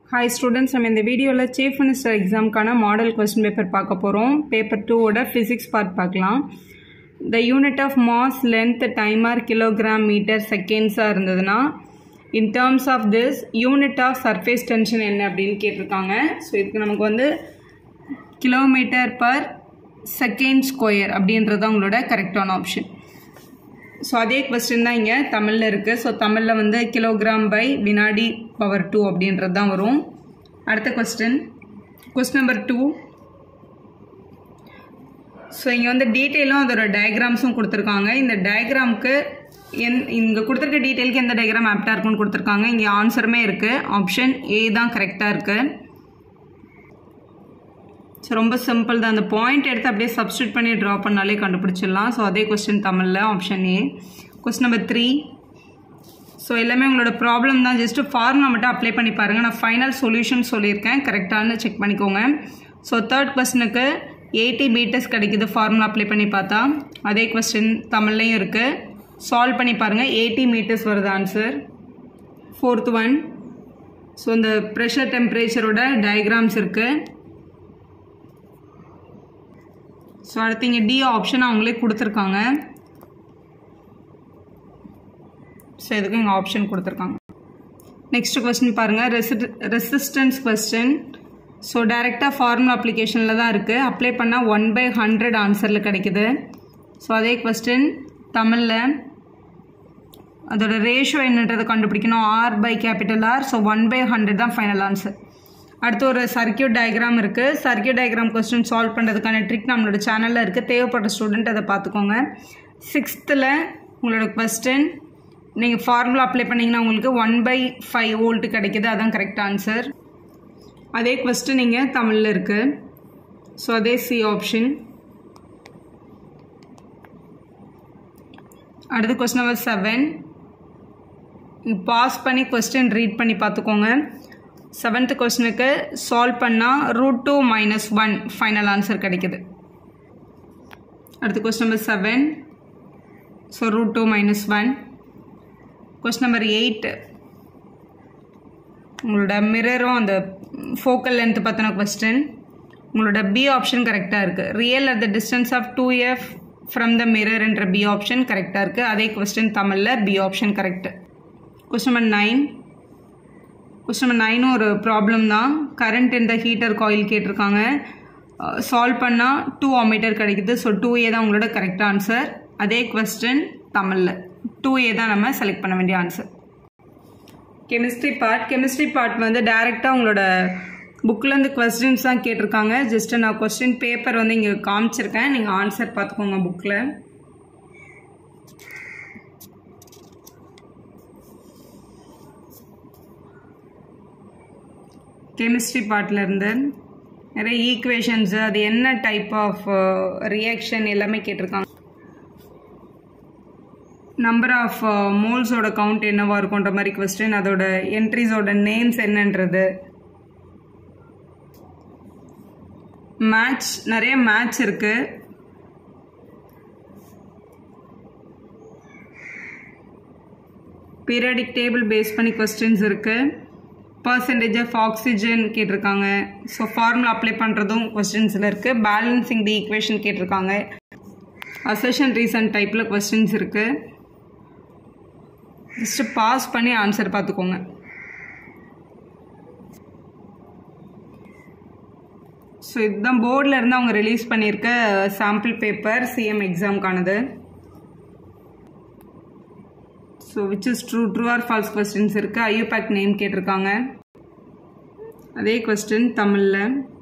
hi students நம்ம இந்த வீடியோவில் சீஃப் மினிஸ்டர் எக்ஸாமுக்கான மாடல் கொஸ்டின் பேப்பர் பார்க்க போகிறோம் பேப்பர் டூவோட ஃபிசிக்ஸ் பார்ட் பார்க்கலாம் the unit of mass length time are kilogram metre செகண்ட்ஸாக இருந்ததுன்னா in terms of this unit of surface tension என்ன அப்படின்னு கேட்டிருக்காங்க ஸோ இதுக்கு நமக்கு வந்து கிலோமீட்டர் பர் செகண்ட் ஸ்கொயர் அப்படின்றது தான் உங்களோட கரெக்டான ஆப்ஷன் ஸோ அதே கொஸ்டின் தான் இங்கே தமிழில் இருக்குது ஸோ தமிழில் வந்து கிலோகிராம் பை வினாடி பவர் டூ அப்படின்றது தான் வரும் அடுத்த question question number two so இங்கே வந்து டீட்டெயிலும் அதோட டயக்ராம்ஸும் கொடுத்துருக்காங்க இந்த டயக்ராமுக்கு என் இங்கே கொடுத்துருக்க டீட்டெயிலுக்கு எந்த டயக்ராம் ஆப்டாக இருக்குன்னு கொடுத்துருக்காங்க இங்கே ஆன்சருமே இருக்குது ஆப்ஷன் ஏ தான் கரெக்டாக இருக்குது ஸோ ரொம்ப சிம்பிள் தான் அந்த பாயிண்ட் எடுத்து அப்படியே சப்ஸ்டியூட் பண்ணி ட்ரா பண்ணாலே கண்டுபிடிச்சிடலாம் ஸோ அதே கொஸ்டின் தமிழில் option A question number three so எல்லாமே உங்களோட ப்ராப்ளம் தான் ஜஸ்ட்டு ஃபார்முலா மட்டும் அப்ளை பண்ணி பாருங்கள் நான் ஃபைனல் சொல்யூஷன் சொல்லியிருக்கேன் கரெக்டானு செக் பண்ணிக்கோங்க ஸோ தேர்ட் கொஸ்டினுக்கு எயிட்டி மீட்டர்ஸ் கிடைக்குது ஃபார்முலா அப்ளை பண்ணி பார்த்தா அதே கொஸ்டின் தமிழ்லையும் இருக்குது சால்வ் பண்ணி பாருங்கள் எயிட்டி மீட்டர்ஸ் வருது ஆன்சர் ஃபோர்த் ஒன் ஸோ இந்த ப்ரெஷர் டெம்பரேச்சரோட டயக்ராம்ஸ் இருக்குது ஸோ அடுத்து இங்கே டி ஆப்ஷன் அவங்களே கொடுத்துருக்காங்க ஸோ இதுக்கு இங்கே ஆப்ஷன் கொடுத்துருக்காங்க நெக்ஸ்ட் கொஸ்டின் பாருங்கள் ரெசி ரெசிஸ்டன்ஸ் கொஸ்டின் ஸோ டைரெக்டாக ஃபார்முலா அப்ளிகேஷனில் தான் இருக்குது அப்ளை பண்ணால் ஒன் பை ஹண்ட்ரட் ஆன்சரில் கிடைக்குது ஸோ அதே கொஸ்டின் தமிழில் அதோட ரேஷியோ என்னன்றதை கண்டுபிடிக்கணும் R by capital R so one by hundred தான் ஃபைனல் ஆன்சர் அடுத்து ஒரு சர்க்கியூட் டயக்ராம் இருக்குது சர்க்கியூட் டயக்ராம் கொஸ்டின் சால்வ் பண்ணுறதுக்கான ட்ரிக் நம்மளோட சேனலில் இருக்குது தேவைப்பட்ட ஸ்டூடெண்ட் அதை பார்த்துக்கோங்க சிக்ஸ்த்தில் உங்களோட கொஸ்டின் நீங்கள் ஃபார்முலா அப்ளை பண்ணிங்கன்னா உங்களுக்கு ஒன் பை ஃபைவ் வோல்ட்டு கிடைக்கிது அதான் கரெக்ட் ஆன்சர் அதே கொஸ்டின் இங்கே தமிழில் இருக்குது ஸோ அதே சி ஆப்ஷன் அடுத்து கொஸ்டின் நம்பர் செவன் பாஸ் பண்ணி கொஸ்டின் ரீட் பண்ணி பார்த்துக்கோங்க செவன்த் கொஸ்டினுக்கு சால்வ் பண்ணால் root two minus one final answer கிடைக்குது அடுத்து question number seven so root two minus one question number eight உங்களோட மிரரும் அந்த ஃபோக்கல் லென்த் பற்றின கொஸ்டின் உங்களோட பி ஆப்ஷன் கரெக்டாக இருக்குது real at the distance of two F from the mirror என்ற பி ஆப்ஷன் கரெக்டாக இருக்குது அதே கொஸ்டின் தமிழில் B option correct question number nine question number நைனும் ஒரு ப்ராப்ளம் தான் கரண்ட் இந்த ஹீட்டர் காயில் கேட்டிருக்காங்க சால்வ் பண்ணால் டூ ஆமீட்டர் கிடைக்குது ஸோ டூ ஏ தான் உங்களோட கரெக்ட் ஆன்சர் அதே கொஸ்டின் தமிழில் டூ ஏ தான் நம்ம செலக்ட் பண்ண வேண்டிய answer chemistry part chemistry part வந்து டைரெக்டாக உங்களோட புக்கிலேருந்து கொஸ்டின்ஸ் தான் கேட்டிருக்காங்க ஜஸ்ட்டு நான் கொஸ்டின் பேப்பர் வந்து இங்கே காமிச்சிருக்கேன் நீங்கள் ஆன்சர் பார்த்துக்கோங்க புக்கில் கெமிஸ்ட்ரி பார்ட்டில் இருந்து நிறைய ஈக்குவேஷன்ஸு அது என்ன டைப் ஆஃப் ரியாக்ஷன் எல்லாமே கேட்டிருக்காங்க நம்பர் ஆஃப் மோல்ஸோட கவுண்ட் என்னவா இருக்குன்ற மாதிரி கொஸ்டின் அதோட என்ட்ரிஸோட நேம்ஸ் என்னன்றது மேட்ச் நிறைய மேட்ச் இருக்கு பீரியடிக் டேபிள் பேஸ் பண்ணி கொஸ்டின்ஸ் இருக்குது பர்சன்டேஜ் ஆஃப் ஆக்சிஜன் கேட்டிருக்காங்க ஸோ ஃபார்முலா அப்ளை பண்ணுறதும் கொஸ்டின்ஸில் இருக்குது பேலன்சிங் தி ஈக்குவேஷன் கேட்டிருக்காங்க அசஷன் ரீசன் டைப்பில் கொஸ்டின்ஸ் இருக்குது ஜஸ்ட்டு பாஸ் பண்ணி ஆன்சர் பார்த்துக்கோங்க ஸோ இதுதான் போர்டில் இருந்து அவங்க ரிலீஸ் பண்ணியிருக்க சாம்பிள் பேப்பர் சிஎம் எக்ஸாமுக்கானது so which is true true or false questions இருக்குது ஐயூபேக் நேம் கேட்டிருக்காங்க அதே கொஸ்டின் தமிழில்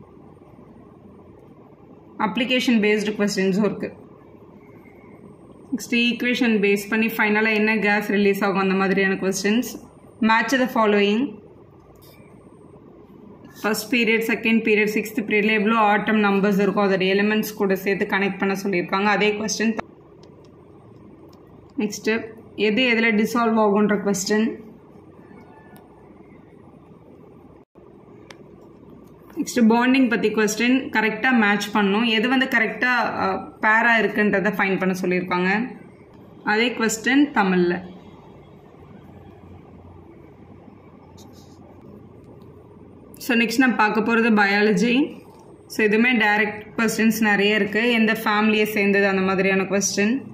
அப்ளிகேஷன் பேஸ்டு கொஸ்டின்ஸும் இருக்குது நெக்ஸ்ட் ஈக்குவேஷன் பேஸ் பண்ணி ஃபைனலாக என்ன கேஸ் ரிலீஸ் ஆகும் அந்த மாதிரியான questions match the following first period second period sixth பீரியடில் எவ்வளோ ஆட்டம் நம்பர்ஸ் இருக்கும் அதோட எலிமெண்ட்ஸ் கூட சேர்த்து கனெக்ட் பண்ண சொல்லியிருக்காங்க அதே கொஸ்டின் நெக்ஸ்ட்டு எது எதில் டிசால்வ் ஆகுன்ற கொஸ்டின் நெக்ஸ்ட் பாண்டிங் பற்றி கொஸ்டின் கரெக்டாக மேட்ச் பண்ணும் எது வந்து கரெக்டாக பேராக இருக்குன்றதை ஃபைன் பண்ண சொல்லியிருக்காங்க அதே கொஸ்டின் தமிழில் ஸோ நெக்ஸ்ட் நம்ம பார்க்க போகிறது பயாலஜி ஸோ இதுவுமே டைரக்ட் கொஸ்டின்ஸ் நிறைய இருக்குது எந்த ஃபேமிலியை சேர்ந்தது அந்த மாதிரியான கொஸ்டின்